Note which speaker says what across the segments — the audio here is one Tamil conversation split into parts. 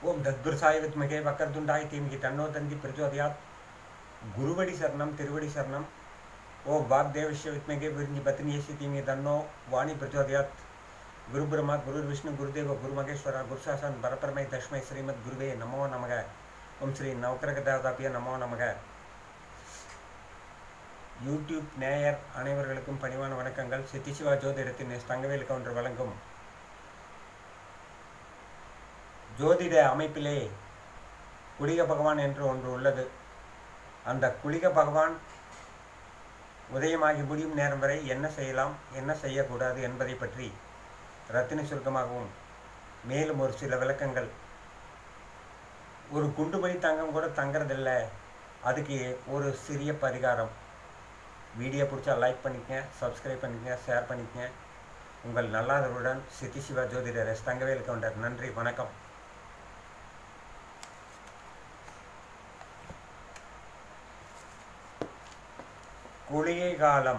Speaker 1: ஓம் தத்புருஷாய வித்மகே வக்கரதுண்டாய் தீமிகி தன்னோ தந்தி பிரச்சோதயாத் குருவடி சரணம் திருவடி சரணம் ஓ வாக்தேவஸ்ய வித்மகே விரிஞ்சி பத்னியசி தீமிகி தன்னோ வாணி பிரச்சோதயாத் குரு பிரம்மா குரு விஷ்ணு குருதேவ குரு மகேஸ்வரா குருசாசன் பரபரமை தஷ்மை ஸ்ரீமத் குருவே நமோ நமக ஓம் ஸ்ரீ நவக்கிரக தேவதாபிய நமோ நமக யூடியூப் நேயர் அனைவர்களுக்கும் பணிவான வணக்கங்கள் சித்திசிவா ஜோதிடத்தின் எஸ் தங்கவேல் கவுண்டர் வழங்கும் ஜோதிட அமைப்பிலே குளிக பகவான் என்று ஒன்று உள்ளது அந்த குளிக பகவான் உதயமாகி முடியும் நேரம் வரை என்ன செய்யலாம் என்ன செய்யக்கூடாது என்பதை பற்றி ரத்தின சுருக்கமாகவும் மேலும் ஒரு சில விளக்கங்கள் ஒரு குண்டுமணி தங்கம் கூட தங்கறதில்ல அதுக்கு ஒரு சிறிய பரிகாரம் வீடியோ பிடிச்சா லைக் பண்ணிக்கங்க சப்ஸ்கிரைப் பண்ணிக்கங்க ஷேர் பண்ணிக்கங்க உங்கள் நல்லாதருடன் சித்தி சிவா ஜோதிடர் எஸ் தங்கவேல் கவுண்டர் நன்றி வணக்கம் குளிகை காலம்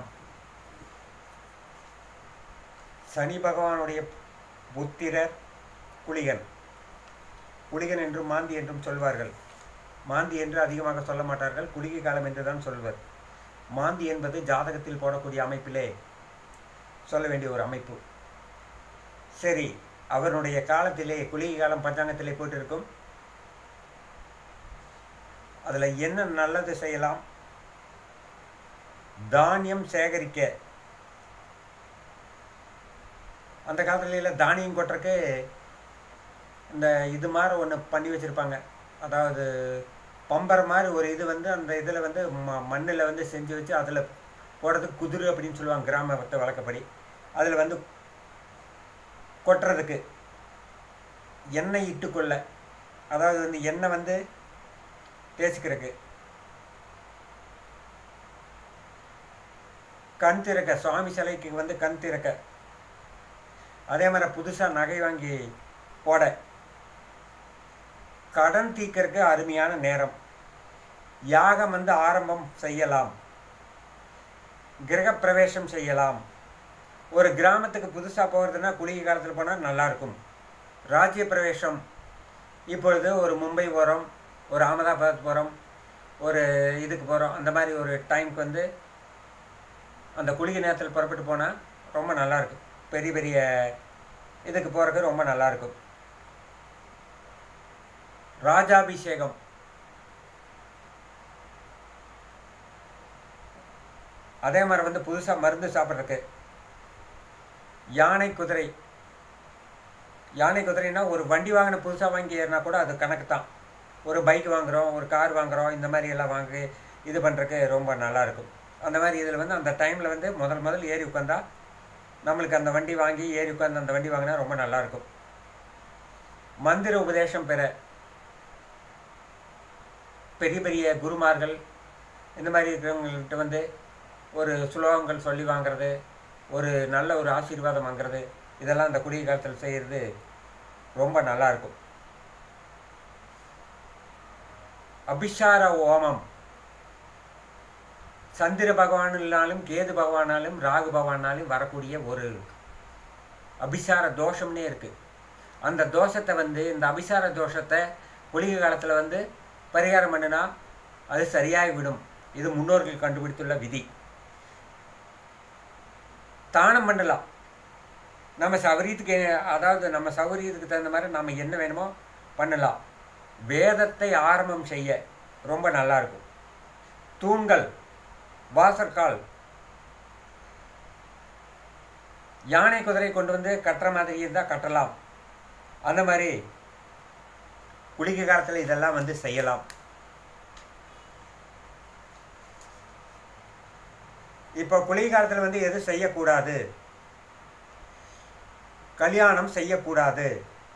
Speaker 1: சனி பகவானுடைய புத்திரர் குளிகன் குளிகன் என்றும் மாந்தி என்றும் சொல்வார்கள் மாந்தி என்று அதிகமாக சொல்ல மாட்டார்கள் குளிகை காலம் என்று தான் சொல்வர் மாந்தி என்பது ஜாதகத்தில் போடக்கூடிய அமைப்பிலே சொல்ல வேண்டிய ஒரு அமைப்பு சரி அவருடைய காலத்திலே குளிகை காலம் பஞ்சாங்கத்திலே போட்டிருக்கும் அதில் என்ன நல்லது செய்யலாம் தானியம் சேகரிக்க அந்த காலத்துல தானியம் கொட்டுறக்கு இந்த இது மாதிரி ஒன்று பண்ணி வச்சுருப்பாங்க அதாவது பம்பரை மாதிரி ஒரு இது வந்து அந்த இதில் வந்து ம மண்ணில் வந்து செஞ்சு வச்சு அதில் போடுறதுக்கு குதிரு அப்படின்னு சொல்லுவாங்க கிராமத்தை வழக்கப்படி அதில் வந்து கொட்டுறதுக்கு எண்ணெய் இட்டுக்கொள்ள அதாவது வந்து எண்ணெய் வந்து தேய்ச்சிக்கிறதுக்கு கண் திறக்க சுவாமி சிலைக்கு வந்து கண் திறக்க அதே மாதிரி புதுசாக நகை வாங்கி போட கடன் தீக்கிறதுக்கு அருமையான நேரம் யாகம் வந்து ஆரம்பம் செய்யலாம் கிரகப்பிரவேசம் செய்யலாம் ஒரு கிராமத்துக்கு புதுசாக போகிறதுனா குளிகை காலத்தில் போனால் நல்லாயிருக்கும் ராஜ்ய பிரவேசம் இப்பொழுது ஒரு மும்பை போகிறோம் ஒரு அகமதாபாத் போகிறோம் ஒரு இதுக்கு போகிறோம் அந்த மாதிரி ஒரு டைமுக்கு வந்து அந்த குளிகை நேரத்தில் புறப்பட்டு போனால் ரொம்ப நல்லாயிருக்கும் பெரிய பெரிய இதுக்கு போகிறதுக்கு ரொம்ப நல்லாயிருக்கும் ராஜாபிஷேகம் அதே மாதிரி வந்து புதுசாக மருந்து சாப்பிட்றதுக்கு யானை குதிரை யானை குதிரைனா ஒரு வண்டி வாங்கின புதுசாக வாங்கி ஏறினா கூட அது கணக்கு தான் ஒரு பைக் வாங்குகிறோம் ஒரு கார் வாங்குகிறோம் இந்த மாதிரி எல்லாம் வாங்கி இது பண்ணுறதுக்கு ரொம்ப நல்லாயிருக்கும் அந்த மாதிரி இதில் வந்து அந்த டைமில் வந்து முதல் முதல் ஏறி உட்காந்தா நம்மளுக்கு அந்த வண்டி வாங்கி ஏறி உட்காந்து அந்த வண்டி வாங்கினா ரொம்ப நல்லாயிருக்கும் மந்திர உபதேசம் பெற பெரிய பெரிய குருமார்கள் இந்த மாதிரி இருக்கிறவங்கள்ட்ட வந்து ஒரு சுலோகங்கள் சொல்லி வாங்கிறது ஒரு நல்ல ஒரு ஆசீர்வாதம் வாங்கிறது இதெல்லாம் அந்த குடிய காலத்தில் செய்கிறது ரொம்ப நல்லாயிருக்கும் அபிஷார ஓமம் சந்திர பகவானாலும் கேது பகவானாலும் ராகு பகவானாலும் வரக்கூடிய ஒரு அபிசார தோஷம்னே இருக்குது அந்த தோஷத்தை வந்து இந்த அபிசார தோஷத்தை குளிகை காலத்தில் வந்து பரிகாரம் பண்ணினா அது சரியாகி விடும் இது முன்னோர்கள் கண்டுபிடித்துள்ள விதி தானம் பண்ணலாம் நம்ம சௌகரியத்துக்கு அதாவது நம்ம சௌகரியத்துக்கு தகுந்த மாதிரி நம்ம என்ன வேணுமோ பண்ணலாம் வேதத்தை ஆரம்பம் செய்ய ரொம்ப நல்லாயிருக்கும் தூண்கள் வாசற்கால் யானை குதிரை கொண்டு வந்து கட்டுற மாதிரி இருந்தால் கட்டலாம் அந்த மாதிரி குளிகை காலத்தில் இதெல்லாம் வந்து செய்யலாம் இப்போ குளிகை காலத்தில் வந்து எது செய்யக்கூடாது கல்யாணம் செய்யக்கூடாது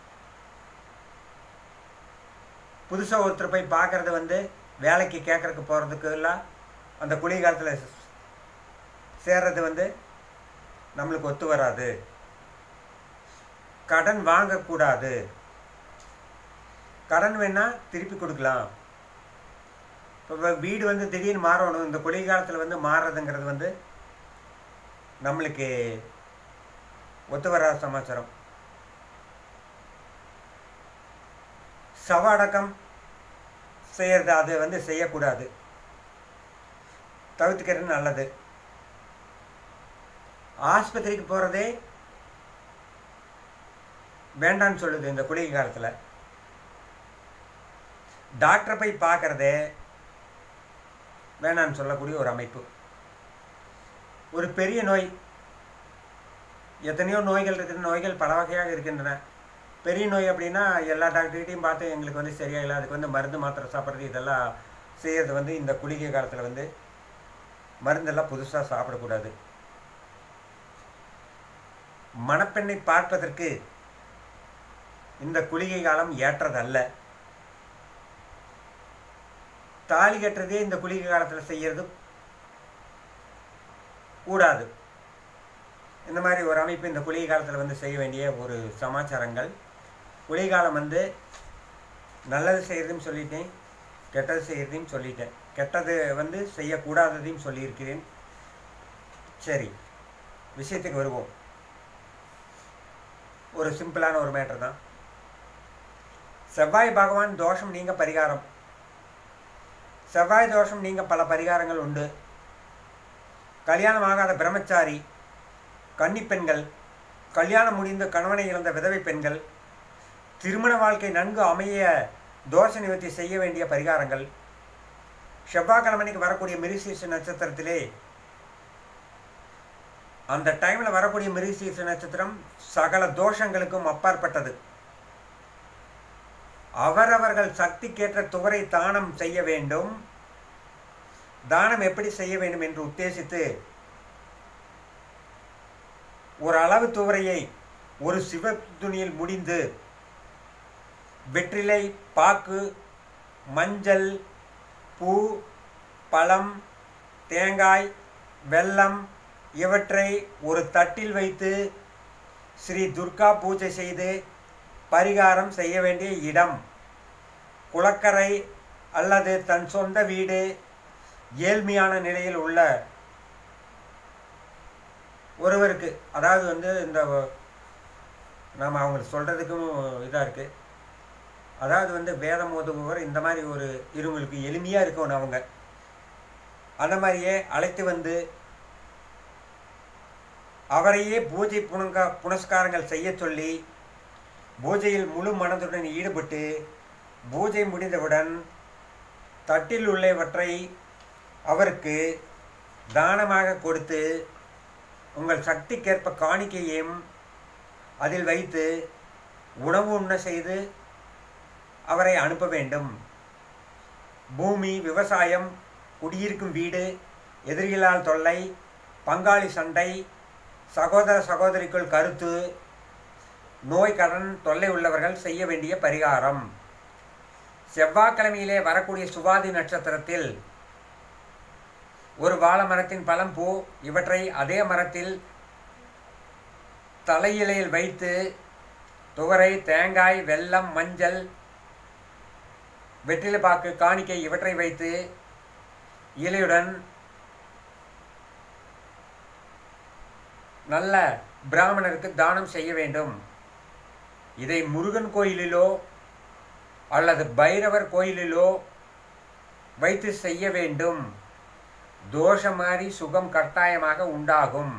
Speaker 1: புதுசாக ஒருத்தர் போய் பார்க்குறது வந்து வேலைக்கு கேட்குறக்கு போகிறதுக்கு எல்லாம் அந்த குளிகை காலத்தில் சேர்றது வந்து நம்மளுக்கு ஒத்து வராது கடன் வாங்கக்கூடாது கடன் வேணால் திருப்பி கொடுக்கலாம் இப்போ வீடு வந்து திடீர்னு மாறணும் இந்த குளிர் காலத்தில் வந்து மாறுறதுங்கிறது வந்து நம்மளுக்கு ஒத்து வராத சமாச்சாரம் சவ அடக்கம் செய்கிறது அது வந்து செய்யக்கூடாது தவிர்த்துக்கிறது நல்லது ஆஸ்பத்திரிக்கு போகிறதே வேண்டான்னு சொல்லுது இந்த குளிகை காலத்தில் டாக்டரை போய் பார்க்குறதே வேணான்னு சொல்லக்கூடிய ஒரு அமைப்பு ஒரு பெரிய நோய் எத்தனையோ நோய்கள் இருக்கிற நோய்கள் பல வகையாக இருக்கின்றன பெரிய நோய் அப்படின்னா எல்லா டாக்டர்கிட்டையும் பார்த்து எங்களுக்கு வந்து சரியாகல அதுக்கு வந்து மருந்து மாத்திரை சாப்பிட்றது இதெல்லாம் செய்கிறது வந்து இந்த குளிகை காலத்தில் வந்து மருந்தெல்லாம் புதுசாக சாப்பிடக்கூடாது மணப்பெண்ணை பார்ப்பதற்கு இந்த குளிகை காலம் ஏற்றதல்ல தாலி கட்டுறதே இந்த குளிகை காலத்தில் செய்யறது கூடாது இந்த மாதிரி ஒரு அமைப்பு இந்த குளிகை காலத்தில் வந்து செய்ய வேண்டிய ஒரு சமாச்சாரங்கள் குளிகை காலம் வந்து நல்லது செய்கிறதையும் சொல்லிட்டேன் கெட்டது செய்கிறதையும் சொல்லிட்டேன் கெட்டது வந்து செய்யக்கூடாததையும் சொல்லியிருக்கிறேன் சரி விஷயத்துக்கு வருவோம் ஒரு சிம்பிளான ஒரு மேட்டர் தான் செவ்வாய் பகவான் தோஷம் நீங்க பரிகாரம் செவ்வாய் தோஷம் நீங்க பல பரிகாரங்கள் உண்டு கல்யாணம் ஆகாத பிரம்மச்சாரி கன்னி பெண்கள் கல்யாணம் முடிந்து கணவனை இழந்த விதவை பெண்கள் திருமண வாழ்க்கை நன்கு அமைய தோஷ நிவர்த்தி செய்ய வேண்டிய பரிகாரங்கள் செவ்வாய்க்கிழமைக்கு வரக்கூடிய மிருசீச நட்சத்திரத்திலே அந்த டைமில் வரக்கூடிய மிருசீச நட்சத்திரம் சகல தோஷங்களுக்கும் அப்பாற்பட்டது அவரவர்கள் சக்திக்கேற்ற துவரை தானம் செய்ய வேண்டும் தானம் எப்படி செய்ய வேண்டும் என்று உத்தேசித்து ஒரு அளவு துவரையை ஒரு சிவ துணியில் முடிந்து வெற்றிலை பாக்கு மஞ்சள் பூ பழம் தேங்காய் வெல்லம் இவற்றை ஒரு தட்டில் வைத்து ஸ்ரீ துர்கா பூஜை செய்து பரிகாரம் செய்ய வேண்டிய இடம் குளக்கரை அல்லது தன் சொந்த வீடு ஏழ்மையான நிலையில் உள்ள ஒருவருக்கு அதாவது வந்து இந்த நாம் அவங்களுக்கு சொல்கிறதுக்கும் இதாக இருக்குது அதாவது வந்து வேதம் ஓதுபவர் இந்த மாதிரி ஒரு இருவங்களுக்கு எளிமையாக இருக்கணும் அவங்க அந்த மாதிரியே அழைத்து வந்து அவரையே பூஜை புனங்க புனஸ்காரங்கள் செய்ய சொல்லி பூஜையில் முழு மனதுடன் ஈடுபட்டு பூஜை முடிந்தவுடன் தட்டில் உள்ளவற்றை அவருக்கு தானமாக கொடுத்து உங்கள் சக்திக்கேற்ப காணிக்கையும் அதில் வைத்து உணவு உண்ண செய்து அவரை அனுப்ப வேண்டும் பூமி விவசாயம் குடியிருக்கும் வீடு எதிரிகளால் தொல்லை பங்காளி சண்டை சகோதர சகோதரிக்குள் கருத்து நோய் கடன் தொல்லை உள்ளவர்கள் செய்ய வேண்டிய பரிகாரம் செவ்வாய்க்கிழமையிலே வரக்கூடிய சுவாதி நட்சத்திரத்தில் ஒரு வாழை மரத்தின் பழம் பூ இவற்றை அதே மரத்தில் தலையிலையில் வைத்து துவரை தேங்காய் வெல்லம் மஞ்சள் வெற்றிலைப்பாக்கு காணிக்கை இவற்றை வைத்து இலையுடன் நல்ல பிராமணருக்கு தானம் செய்ய வேண்டும் இதை முருகன் கோயிலிலோ அல்லது பைரவர் கோயிலிலோ வைத்து செய்ய வேண்டும் தோஷம் மாறி சுகம் கட்டாயமாக உண்டாகும்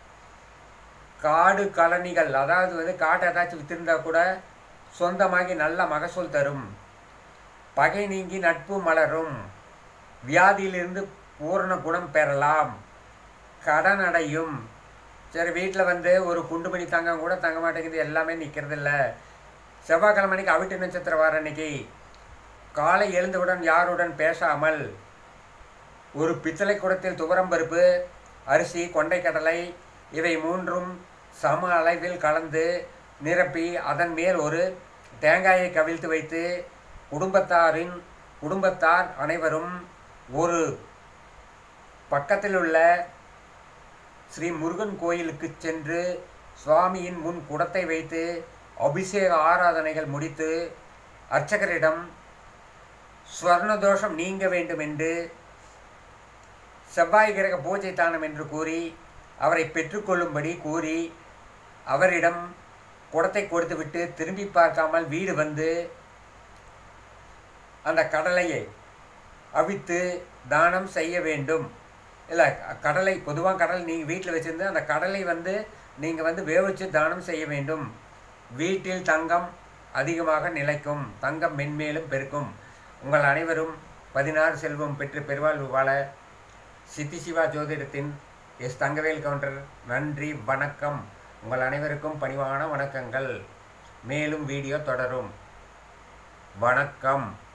Speaker 1: காடு கலனிகள் அதாவது வந்து காட்டை ஏதாச்சும் வித்திருந்தா கூட சொந்தமாகி நல்ல மகசூல் தரும் பகை நீங்கி நட்பு மலரும் வியாதியிலிருந்து பூரண குணம் பெறலாம் கடன் அடையும் சரி வீட்டில் வந்து ஒரு குண்டு மணி தங்கம் கூட தங்க மாட்டேங்குது எல்லாமே நிற்கிறதில்ல செவ்வாய்க்கிழமைக்கு அவிட்டு நட்சத்திரம் வர அன்னைக்கு காலை எழுந்தவுடன் யாருடன் பேசாமல் ஒரு பித்தளை குடத்தில் துவரம்பருப்பு அரிசி கொண்டைக்கடலை இவை மூன்றும் சம அளவில் கலந்து நிரப்பி அதன் மேல் ஒரு தேங்காயை கவிழ்த்து வைத்து குடும்பத்தாரின் குடும்பத்தார் அனைவரும் ஒரு பக்கத்தில் உள்ள ஸ்ரீ முருகன் கோயிலுக்கு சென்று சுவாமியின் முன் குடத்தை வைத்து அபிஷேக ஆராதனைகள் முடித்து அர்ச்சகரிடம் ஸ்வர்ண தோஷம் நீங்க வேண்டும் என்று செவ்வாய் கிரக பூஜை தானம் என்று கூறி அவரை பெற்றுக்கொள்ளும்படி கூறி அவரிடம் குடத்தை கொடுத்துவிட்டு திரும்பி பார்க்காமல் வீடு வந்து அந்த கடலையை அவித்து தானம் செய்ய வேண்டும் இல்லை கடலை பொதுவாக கடலை நீங்கள் வீட்டில் வச்சுருந்து அந்த கடலை வந்து நீங்கள் வந்து வேவிச்சு தானம் செய்ய வேண்டும் வீட்டில் தங்கம் அதிகமாக நிலைக்கும் தங்கம் மென்மேலும் பெருக்கும் உங்கள் அனைவரும் பதினாறு செல்வம் பெற்று பெருவாழ்வு வாழ சித்தி சிவா ஜோதிடத்தின் எஸ் தங்கவேல் கவுண்டர் நன்றி வணக்கம் உங்கள் அனைவருக்கும் பணிவான வணக்கங்கள் மேலும் வீடியோ தொடரும் வணக்கம்